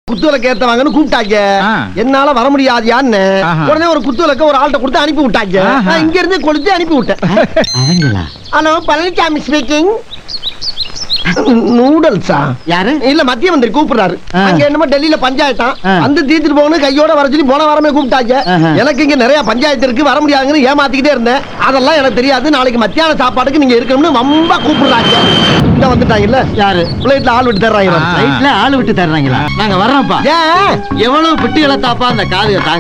குத்து விளக்கு ஏத்தவாங்கன்னு கூப்பிட்டாங்க ஆ. என்னால வர முடியாதியான்னு ஆஹா. உடனே ஒரு குத்து விளக்க ஒரு ஆள்கிட்ட கொடுத்து அனுப்பி விட்டாங்க ஆஹா. நான் இங்க இருந்து கொளுத்தி அனுப்பி விட்டேன் அவங்களா ஹலோ பழனிசாமி ஸ்பீக்கிங் நூடல்ஸா யாரு இல்ல மத்திய மந்திரி கூப்பிடுறாரு ஆ. அங்க என்னமோ டெல்லியில பஞ்சாயத்தான் ஆ. வந்து தீர்த்துட்டு போகணும் கையோட வர சொல்லி போன வாரமே கூப்பிட்டாங்க ஆஹா. எனக்கு இங்க நிறைய பஞ்சாயத்து இருக்கு வர முடியாதுன்னு ஏமாத்திக்கிட்டே இருந்தேன் அதெல்லாம் எனக்கு தெரியாது நாளைக்கு மத்தியான சாப்பாடுக்கு நீங்க இருக்கணும்னு ரொம்ப கூப்பிடுறாங்க இங்க வந்துட்டாங்கல்ல யாரு பிளேட்ல ஆள் விட்டு தர்றாங்க ஆ. நைட்ல ஆளு விட்டு தர்றாங்களா நாங்க வர்றோம்ப்பா ஏன் எவ்வளவு பிட்டு இழத்தாப்பா அந்த காது